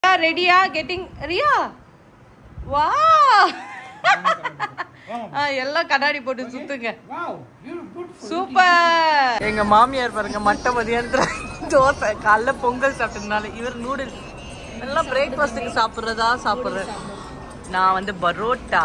ரெடியா கெட்டிங் ரியா வா எல்லாம் கண்ணாடி போட்டு சுத்துங்க சூப்பர் எங்க மாமியார் பாருங்க மட்டை மதியானத்துல தோசை காலைல பொங்கல் சாப்பிட்டதுனால இவர் நூடுல்ஸ் எல்லாம் பிரேக்ஃபாஸ்ட்டுக்கு சாப்பிட்றதா சாப்பிட்றேன் நான் வந்து பரோட்டா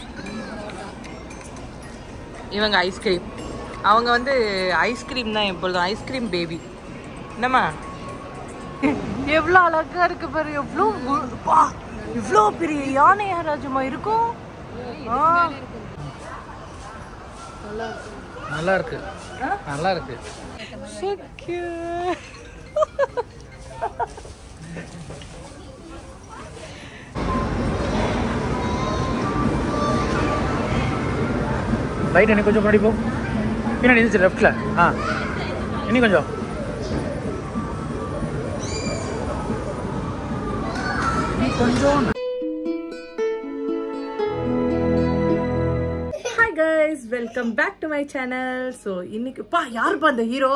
இவங்க ஐஸ்கிரீம் அவங்க வந்து ஐஸ்கிரீம் தான் எப்பொழுதும் ஐஸ்கிரீம் பேபி என்னம்மா எவ்வளோ அழகா இருக்கு பாரு எவ்வளோ கு- பா இவ்வளோ பெரிய யானையா ராஜுமா இருக்கும் ஆ நல்லா இருக்கு நல்லா இருக்கு So cute. ரைட் எனக்கு கொஞ்சம் முன்னாடி போ பின்னாடி இருந்துச்சு லெஃப்டில் ஆ இன்னும் கொஞ்சம் இன்னும் கொஞ்சம் hi guys welcome back to my channel so இன்னைக்கு பா யாருப்பா அந்த ஹீரோ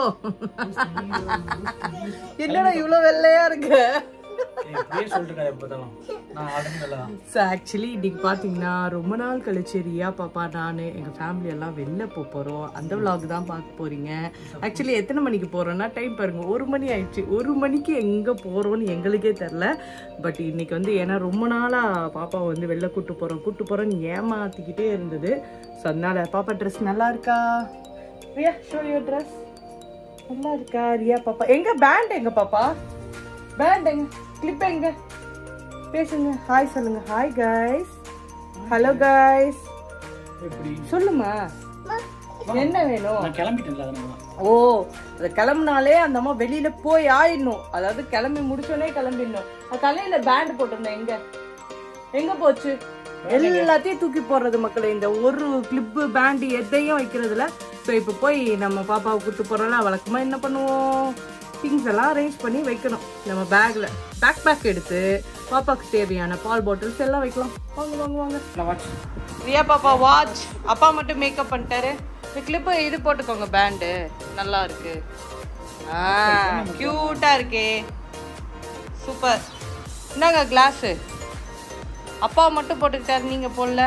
என்னடா இவ்வளோ வெள்ளையா இருக்கு பேர் சொல்லிட்டு எப்போதாலும் நான் ஆல்ரெடி நல்லா ஸோ ஆக்சுவலி இன்னைக்கு பார்த்தீங்கன்னா ரொம்ப நாள் கழிச்சு ரியா பாப்பா நான் எங்கள் ஃபேமிலி எல்லாம் வெளில போக போகிறோம் அந்த vlog தான் பார்க்க போறீங்க ஆக்சுவலி எத்தனை மணிக்கு போகிறோன்னா டைம் பாருங்க ஒரு மணி ஆயிடுச்சு ஒரு மணிக்கு எங்கே போகிறோன்னு எங்களுக்கே தெரில பட் இன்னைக்கு வந்து ஏன்னா ரொம்ப நாளாக பாப்பாவை வந்து வெளில கூட்டு போகிறோம் கூட்டு போகிறோன்னு ஏமாத்திக்கிட்டே இருந்தது ஸோ அதனால பாப்பா ட்ரெஸ் நல்லா இருக்கா ரியா ஷோ யூர் ட்ரெஸ் நல்லா இருக்கா ரியா பாப்பா எங்க பேண்ட் எங்க பாப்பா பேண்ட் எங்க கிளிப் எங்க பேசுங்க ஹாய் சொல்லுங்க ஹாய் கைஸ் ஹலோ கைஸ் எப்படி சொல்லுமா என்ன வேணும் நான் கிளம்பிட்டேன்ல அதனால ஓ அது கிளம்புனாலே அந்த அம்மா வெளியில போய் ஆயிடணும் அதாவது கிளம்பி முடிச்சோடனே கிளம்பிடணும் அது தலையில பேண்ட் போட்டிருந்தேன் எங்க எங்க போச்சு எல்லாத்தையும் தூக்கி போடுறது மக்களே இந்த ஒரு கிளிப்பு பேண்டு எதையும் வைக்கிறதுல ஸோ இப்போ போய் நம்ம பாப்பாவை கூட்டு போறோம்ல வழக்கமா என்ன பண்ணுவோம் திங்ஸ் எல்லாம் அரேஞ்ச் பண்ணி வைக்கணும் நம்ம பேக்ல பேக் பேக் எடுத்து பாப்பாக்கு தேவையான பால் பாட்டில்ஸ் எல்லாம் வைக்கலாம் வாங்க வாங்க வாங்க நான் வாட்ச் ரியா பாப்பா வாட்ச் அப்பா மட்டும் மேக்கப் பண்ணிட்டாரு இந்த கிளிப்பு இது போட்டுக்கோங்க பேண்டு நல்லா இருக்கு ஆ க்யூட்டா இருக்கே சூப்பர் இந்தாங்க கிளாஸு அப்பா மட்டும் போட்டுக்கிட்டாரு நீங்க போடல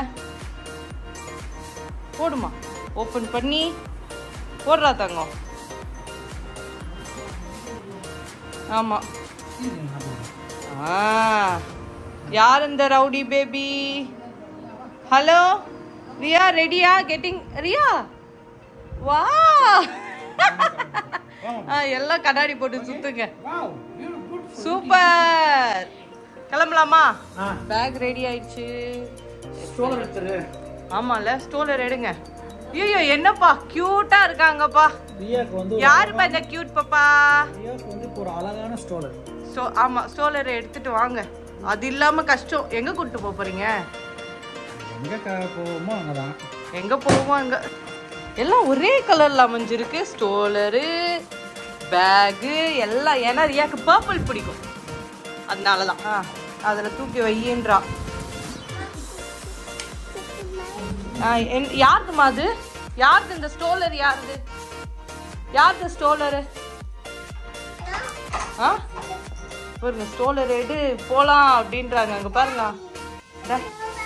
போடுமா ஓப்பன் பண்ணி போடுறா தங்கம் ஆமா ஆ யார் இந்த ரவுடி பேபி ஹலோ ரியா ரெடியா கெட்டிங் ரியா வா ஆ, எல்லாம் கண்ணாடி போட்டு சுத்துங்க சூப்பர் கிளம்பலாமா ஆ பேக் ரெடி ஆயிடுச்சு ஸ்டோலர் எடுத்துரு ஆமால ஸ்டோலர் எடுங்க ஐயோ என்னப்பா கியூட்டா இருக்காங்கப்பா ரியாக்கு வந்து யாருப்பா இந்த கியூட் பாப்பா ரியாக்கு வந்து இப்போ ஒரு அழகான ஸ்டோலர் ஸ்டோ ஆமா ஸ்டோலர் எடுத்துட்டு வாங்க அது இல்லாம கஷ்டம் எங்க கூட்டு போக போறீங்க எங்கே க போவோமோ அங்கே தான் எங்க போவோம் அங்க எல்லாம் ஒரே கலர்ல அமைஞ்சிருக்கு ஸ்டோலரு பேகு எல்லாம் ஏன்னா ரியாக்கு பர்பிள் பிடிக்கும் அதனாலதான் ஆ அதுல தூக்கி வையின்றா ஆ, என்- யாருதும்மா அது யாருது இந்த ஸ்டோலர் யாருது யாருது ஸ்டோலரு ஆ பாருங்க ஸ்டோலர் எடு போலாம் அப்படின்றாங்க அங்க பாருங்க டா.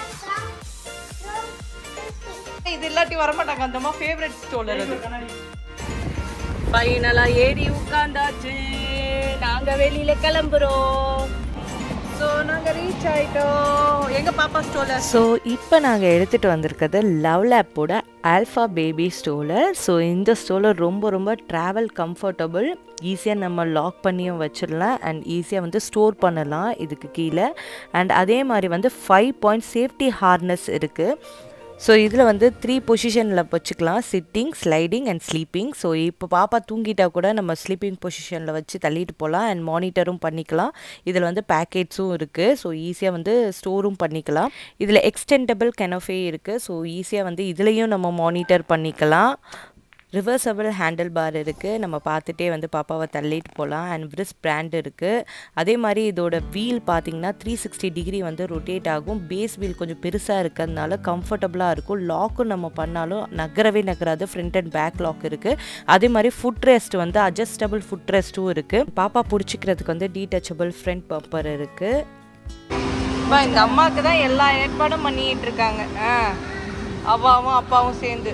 இது இல்லாட்டி வரமாட்டாங்க அந்த அம்மா ஃபேவரட் ஸ்டோலர் அது ஃபைனலா ஏறி உட்கார்ந்தாச்சு நாங்க வெளியில கிளம்புறோம் ஸோ நாங்க ரீச் ஆயிட்டோம் எங்க பாப்பா ஸ்டோலர் ஸோ இப்போ நாங்கள் எடுத்துகிட்டு வந்திருக்கிறது லவ் லேப்போட ஆல்ஃபா பேபி ஸ்டோலர் ஸோ இந்த ஸ்டோலர் ரொம்ப ரொம்ப ட்ராவல் கம்ஃபர்டபுள் ஈஸியாக நம்ம லாக் பண்ணியும் வச்சிடலாம் அண்ட் ஈஸியாக வந்து ஸ்டோர் பண்ணலாம் இதுக்கு கீழே அண்ட் அதே மாதிரி வந்து ஃபைவ் பாயிண்ட் சேஃப்டி ஹார்னஸ் இருக்குது ஸோ இதில் வந்து த்ரீ பொசிஷனில் வச்சுக்கலாம் sitting sliding and sleeping so இப்போ பாப்பா தூங்கிட்டா கூட நம்ம ஸ்லீப்பிங் பொசிஷனில் வச்சு தள்ளிட்டு போகலாம் அண்ட் மானிட்டரும் பண்ணிக்கலாம் இதில் வந்து பேக்கெட்ஸும் இருக்குது ஸோ ஈஸியாக வந்து ஸ்டோரும் பண்ணிக்கலாம் இதில் எக்ஸ்டெண்டபிள் கெனஃபே இருக்குது ஸோ ஈஸியாக வந்து இதுலேயும் நம்ம மானிட்டர் பண்ணிக்கலாம் ரிவர்சபிள் ஹேண்டில் பார் இருக்குது நம்ம பார்த்துட்டே வந்து பாப்பாவை தள்ளிட்டு போகலாம் அண்ட் பிரிஸ் பிராண்ட் இருக்குது அதே மாதிரி இதோட வீல் பார்த்தீங்கன்னா த்ரீ சிக்ஸ்டி டிகிரி வந்து ரொட்டேட் ஆகும் பேஸ் வீல் கொஞ்சம் பெருசாக இருக்கிறதுனால கம்ஃபர்டபுளாக இருக்கும் லாக்கும் நம்ம பண்ணாலும் நகரவே நகராது ஃப்ரண்ட் அண்ட் பேக் லாக் இருக்குது அதே மாதிரி ஃபுட் ரெஸ்ட் வந்து அட்ஜஸ்டபிள் ஃபுட் ரெஸ்ட்டும் இருக்குது பாப்பா பிடிச்சிக்கிறதுக்கு வந்து டீடச்சபிள் ஃப்ரண்ட் பம்பர் இருக்குது இந்த அம்மாவுக்கு தான் எல்லா ஏற்பாடும் பண்ணிட்டு இருக்காங்க அவ்வாவும் அப்பாவும் சேர்ந்து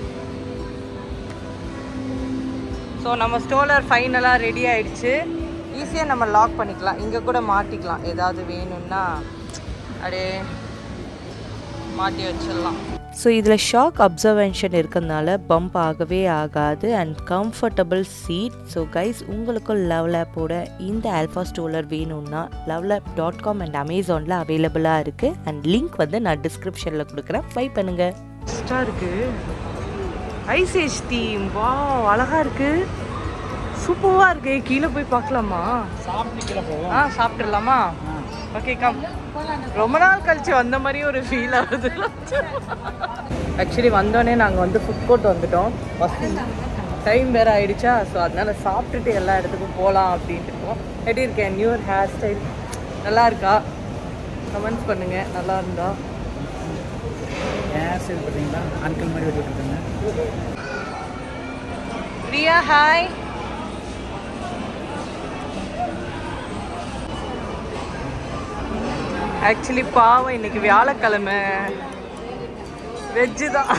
ஸோ நம்ம ஸ்டோலர் ஃபைனலாக ரெடி ஆயிடுச்சு ஈஸியாக நம்ம லாக் பண்ணிக்கலாம் இங்கே கூட மாட்டிக்கலாம் ஏதாவது வேணும்னா அப்படியே மாட்டி வச்சிடலாம் ஸோ இதில் ஷாக் அப்சர்வேஷன் இருக்கிறதுனால பம்ப் ஆகவே ஆகாது and comfortable seat so guys உங்களுக்கும் லவ் லேப்போட இந்த ஆல்ஃபா ஸ்டோலர் வேணும்னா LuvLap dot com and அமேசானில் அவைலபிளாக இருக்குது அண்ட் லிங்க் வந்து நான் டிஸ்கிரிப்ஷனில் கொடுக்குறேன் பை பண்ணுங்கள் பெஸ்ட்டாக இருக்கு ஐசேஜ் டீம் வா அழகா இருக்கு சூப்பராக இருக்கு கீழே போய் பார்க்கலாமா சாப்பிட்டு கீழே போவோம் ஆ சாப்பிட்டுடலாமா ஓகே கம் ரொம்ப நாள் கழிச்சு வந்த மாதிரி ஒரு ஃபீல் ஆகுது ஆக்சுவலி வந்தோடனே நாங்கள் வந்து ஃபுட் கோர்ட் வந்துட்டோம் டைம் வேறு ஆயிடுச்சா ஸோ அதனால சாப்பிட்டுட்டு எல்லா இடத்துக்கும் போகலாம் அப்படின்ட்டு இருக்கோம் எப்படி இருக்கேன் நியூ ஹேர் ஸ்டைல் நல்லா இருக்கா கமெண்ட்ஸ் பண்ணுங்க நல்லா இருந்தா ஏன் சரி பார்த்தீங்களா அங்கிள் மாதிரி வெட்டி விட்டுருக்காங்க பிரியா ஹாய் ஆக்சுவலி பாவம் இன்னைக்கு வியாழக்கிழமை வெஜ்ஜு தான்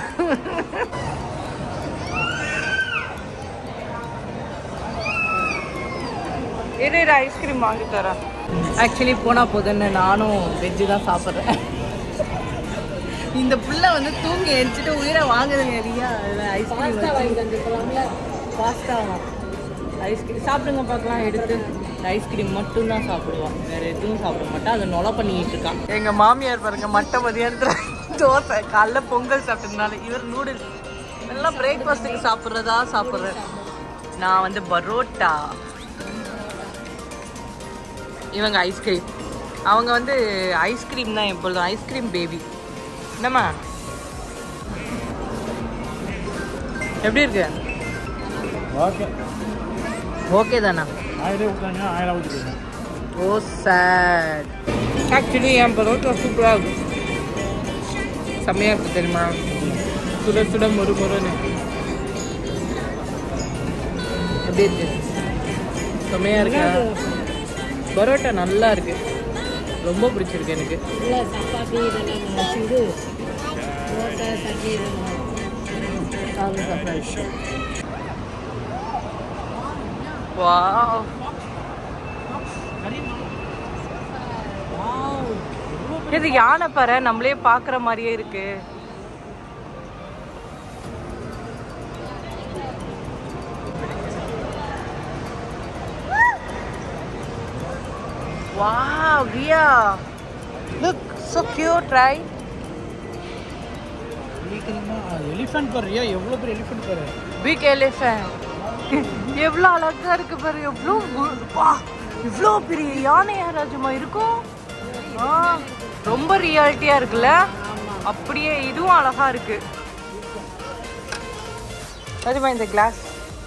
இரு ஐஸ்கிரீம் வாங்கி தரேன் ஆக்சுவலி போனால் போதுன்னு நானும் வெஜ்ஜு தான் சாப்பிட்றேன் இந்த புள்ள வந்து தூங்கி எழுச்சிட்டு உயிரை வாங்குதுங்க ரியா ஐஸ்கிரீம் பாஸ்தாவா ஐஸ்கிரீம் சாப்பிடுங்க பார்க்கலாம் எடுத்து ஐஸ்கிரீம் மட்டும் தான் சாப்பிடுவான் வேற எதுவும் சாப்பிட மாட்டான் அதை நொலை பண்ணிட்டு இருக்கான் எங்க மாமியார் பாருங்க மட்டை மதியானத்துல தோசை காலைல பொங்கல் சாப்பிட்டதுனால இவர் நூடுல்ஸ் எல்லாம் பிரேக்ஃபாஸ்ட்டுக்கு சாப்பிட்றதா சாப்பிட்றேன் நான் வந்து பரோட்டா இவங்க ஐஸ்கிரீம் அவங்க வந்து ஐஸ்கிரீம் தான் எப்பொழுதும் ஐஸ்கிரீம் பேபி என்னம்மா எப்படி இருக்கு ஓகே ஓகே தானா ஆயிலே விட்டாங்க ஆயிரம் ஊற்றிட்டு ஓ சேட் ஆக்சுவலி என் பரோட்டா சூப்பராக இருக்கும் செம்மையாக இருக்கு தெரியுமா சுட சுட மொறு மொறுன்னு எப்படி இருக்கு செம்மையாக இருக்கா பரோட்டா நல்லா இருக்கு ரொம்ப பிடிச்சிருக்கு எனக்கு வாவ் இது யானை பாரு நம்மளே பாக்குற மாதிரியே இருக்கு wow Riya look so cute right elephant பாரு எவ்வளோ பெரிய எலிஃபென்ட் பாரு பிக் எலிஃபென்ட் எவ்வளோ அழகா இருக்கு பாரு எவ்வளோ கு- வா இவ்வளோ பெரிய யானையா ராஜமா இருக்கும் ஆ, ரொம்ப ரியாலிட்டியா இருக்குல்ல அப்படியே இதுவும் அழகா இருக்கு ராஜமா இந்த கிளாஸ்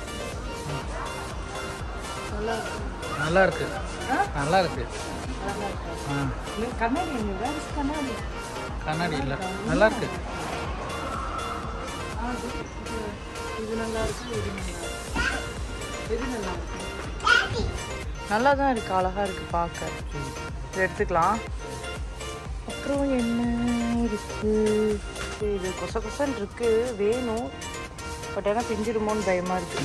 நல்லா இருக்கு நல்லா இருக்கு ஆ கண்ணாடி கண்ணாடி கண்ணாடி இல்லை நல்லா இருக்கு நல்லா தான் இருக்கு அழகா இருக்கு பார்க்க இது எடுத்துக்கலாம் அப்புறம் என்ன இருக்கு இது கொச கொசன்னு இருக்கு வேணும் பட் ஏன்னா பிஞ்சிடுமோன்னு பயமா இருக்கு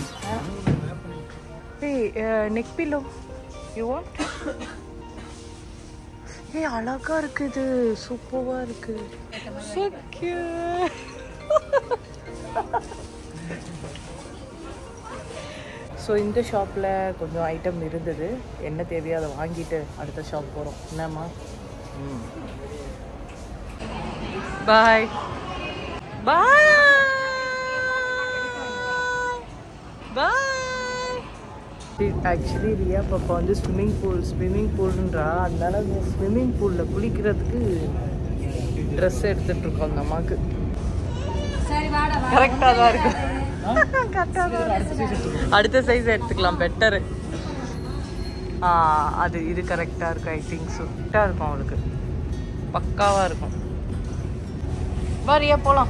ஏய் நெக் பில்லோ யூ வாண்ட் ஏய் அழகா இருக்கு இது சூப்பரா இருக்கு So cute. ஸோ இந்த ஷாப்பில் கொஞ்சம் ஐட்டம் இருந்தது என்ன தேவையோ அதை வாங்கிட்டு அடுத்த ஷாப் போகிறோம் என்னம்மா பாய் பாய் பாய் ஆக்சுவலி ரியா பாப்பா வந்து ஸ்விம்மிங் பூல் ஸ்விம்மிங் பூல்ன்றா அதனால அந்த ஸ்விம்மிங் பூலில் குளிக்கிறதுக்கு ட்ரெஸ் எடுத்துட்டு இருக்கோம் அந்த அம்மாவுக்கு கரெக்டாக தான் இருக்கு அடுத்த சைஸ் எடுத்துக்கலாம் பெட்டரு ஆ அது இது கரெக்டாக இருக்கும் ஐ திங்க் ஸோ கரெக்டாக இருக்கும் அவளுக்கு பக்காவாக இருக்கும் வாரியா போகலாம்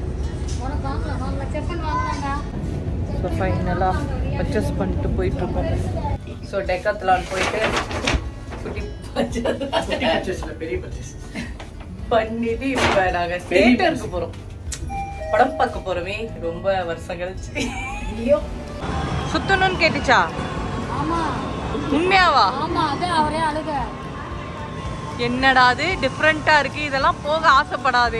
ஸோ ஃபைனலாக பர்ச்சேஸ் பண்ணிட்டு போயிட்டுருக்கோம் ஸோ டெக்கத்லான் போயிட்டு குட்டி பெரிய பர்ச்சேஸ் பண்ணிட்டு இப்போ நாங்கள் தேட்டருக்கு போகிறோம் படம் பார்க்க போகிறோமே ரொம்ப வருஷம் கழிச்சு சுத்தணும்னு கேட்டுச்சா உண்மையாவா ஆமா அது அவரே அழுக என்னடா அது டிஃப்ரெண்டா இருக்கு இதெல்லாம் போக ஆசைப்படாது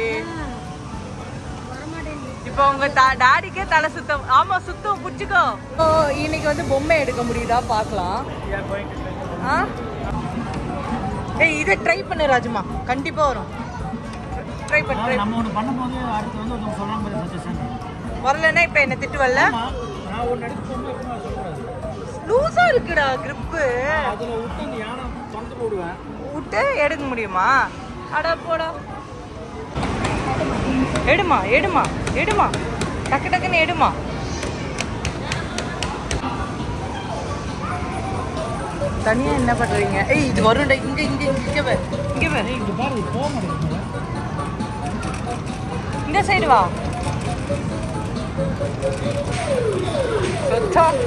இப்போ உங்க டாடிக்கே தலை சுத்தம் ஆமா சுத்தம் புடிச்சுக்கோ ஓ இன்னைக்கு வந்து பொம்மை எடுக்க முடியுதா பார்க்கலாம் ஆ ஏய் இதை ட்ரை பண்ணு ராஜுமா கண்டிப்பா வரும் ட்ரை பண்ணு ட்ரை நம்ம ஒன்று பண்ணும்போது அடுத்து வந்து ஒருத்தவங்க சொல்கிறாங்க பாரு சஜஷன் வரலன்னா இப்போ என்ன திட்டு வரல நான் ஒன்று எடுத்து போகும்போது எப்பவுமே சொல்கிறேன் லூசா இருக்குடா கிரிப்பு அதில் விட்டு அந்த யானை தொந்து போடுவேன் விட்டு எடுக்க முடியுமா அட போடா எடுமா எடுமா எடுமா டக்கு டக்குன்னு எடுமா தனியா என்ன பண்றீங்க ஏய் இது வரும்டா இங்க இங்க இங்க பாரு இங்க பாரு இங்கே பாரு இது போக மாட்டேங்குது இந்த சைடு வா சுத்தம்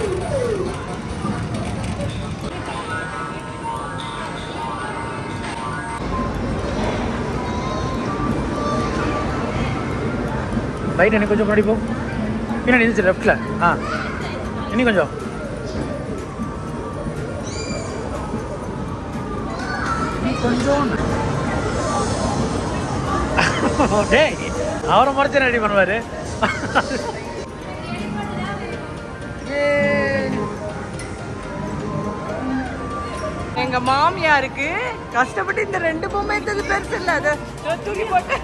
ரைட் எனக்கு கொஞ்சம் முன்னாடி போ பின்னாடி இருந்துச்சு லெஃப்டில் ஆ இன்னும் கொஞ்சம் நீ கொஞ்சம் டேய் அவரை மறைச்சு ரெடி பண்ணுவாரு எங்க மாமியாருக்கு கஷ்டப்பட்டு இந்த ரெண்டு பொம்மை எடுத்தது பெருசு இல்ல அது நான் துணி போட்டேன்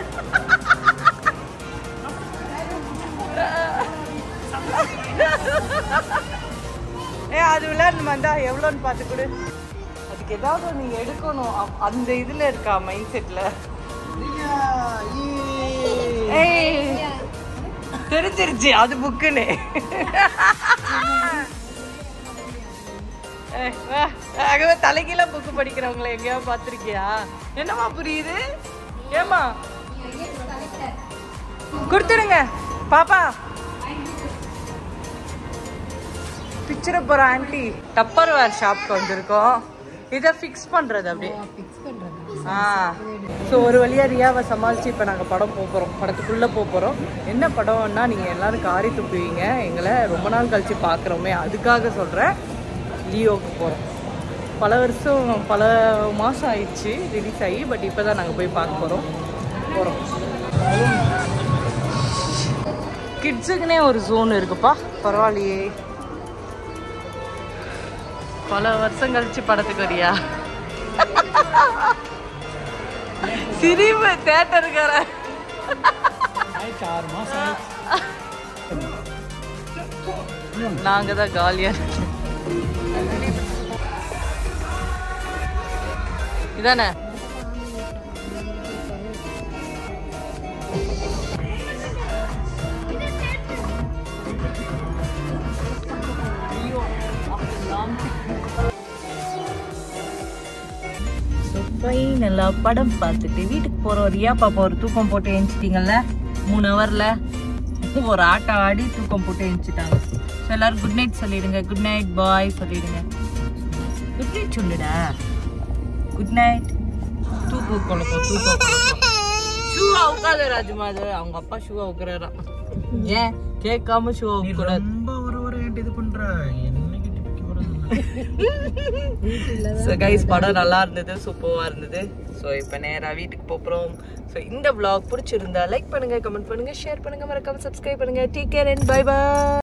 ஏ அது விளையாடணுமா இருந்தா எவ்வளோன்னு பார்த்து கொடு அதுக்கு ஏதாவது நீ எடுக்கணும் அப்- அந்த இதுல இருக்கா மைண்ட் செட்ல ஏய் தெரிஞ்சிருச்சு அது புக்குன்னு ஏய், வா. ஆகவே தலைகீழ புக்கு படிக்கிறவங்கள எங்கேயாவது பார்த்துருக்கியா என்னம்மா புரியுது ஏமா கொடுத்துருங்க பாப்பா பிக்சரை போற ஆண்டி டப்பர் வேர் ஷாப்க்கு வந்திருக்கோம் இதை ஃபிக்ஸ் பண்றது அப்படியே ஆ ஸோ ஒரு வழியா ரியாவை சமாளிச்சு இப்போ நாங்கள் படம் போக போகிறோம் படத்துக்குள்ளே போக போகிறோம் என்ன படம்னா நீங்கள் எல்லாரும் காரி துப்புவீங்க எங்களை ரொம்ப நாள் கழிச்சு பார்க்குறோமே அதுக்காக சொல்கிறேன் லியோவுக்கு போகிறோம் பல வருஷம் பல மாதம் ஆயிடுச்சு ரிலீஸ் ஆகி பட் இப்போ தான் நாங்கள் போய் பார்க்க போகிறோம் போகிறோம் கிட்ஸுக்குனே ஒரு ஜோன் இருக்குப்பா பரவாயில்லையே பல வருஷம் கழிச்சு படத்துக்கு வரியா சிரிப்பு தேட்டருக்கார ஆயிடுச்சு ஆறு மாதம் ஆயிடுச்சு நாங்க தான் காலியா இருக்கோம். இதானே நல்லா படம் பார்த்துட்டு வீட்டுக்கு போறோம் ரியா பாப்பா ஒரு தூக்கம் போட்டு எழுந்துச்சிட்டிங்கல்ல மூணு ஹவர்ல ஒரு ஆட்டம் ஆடி தூக்கம் போட்டு எழுந்துச்சிட்டாங்க ஸோ எல்லாரும் குட் நைட் சொல்லிடுங்க குட் நைட் பாய் சொல்லிடுங்க குட் நைட் சொல்லுடா குட் நைட் தூக்கு குழப்பம் தூக்க குழப்பம் ஷூ அவுக்காத ராஜுமா அது அவங்க அப்பா ஷூ அவுக்குறாராம் ஏன் கேட்காம ஷூ நீ அவுக்கூடாது ரொம்ப ஒரு ஒரு என்கிட்ட இது பண்ற என்னைக்கு டிப்பிக்கு போறது ஸோ கைஸ் படம் நல்லா இருந்தது சூப்பராக இருந்தது ஸோ இப்போ நேராக வீட்டுக்கு போகிறோம் ஸோ இந்த vlog பிடிச்சிருந்தா லைக் பண்ணுங்க கமெண்ட் பண்ணுங்க ஷேர் பண்ணுங்க மறக்காம சப்ஸ்கிரைப் பண்ணுங்க take care and bye by